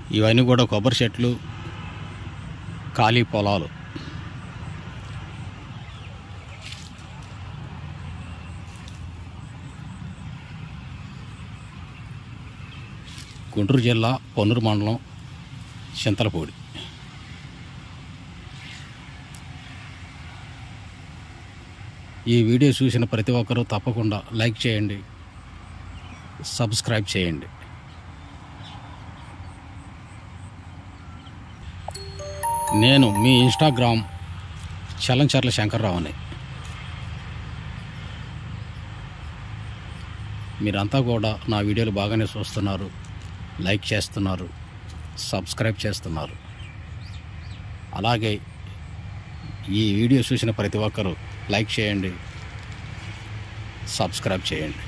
ఇవన్నీ కూడా కొబ్బరి చెట్లు ఖాళీ పొలాలు గుంటూరు జిల్లా పొన్నూరు మండలం చింతలపూడి ఈ వీడియో చూసిన ప్రతి ఒక్కరూ తప్పకుండా లైక్ చేయండి సబ్స్క్రైబ్ చేయండి నేను మీ ఇన్స్టాగ్రామ్ చలంచర్ల శంకర్రావుని మీరంతా కూడా నా వీడియోలు బాగానే చూస్తున్నారు లైక్ చేస్తున్నారు సబ్స్క్రైబ్ చేస్తున్నారు అలాగే ఈ వీడియో చూసిన ప్రతి ఒక్కరూ లైక్ చేయండి సబ్స్క్రైబ్ చేయండి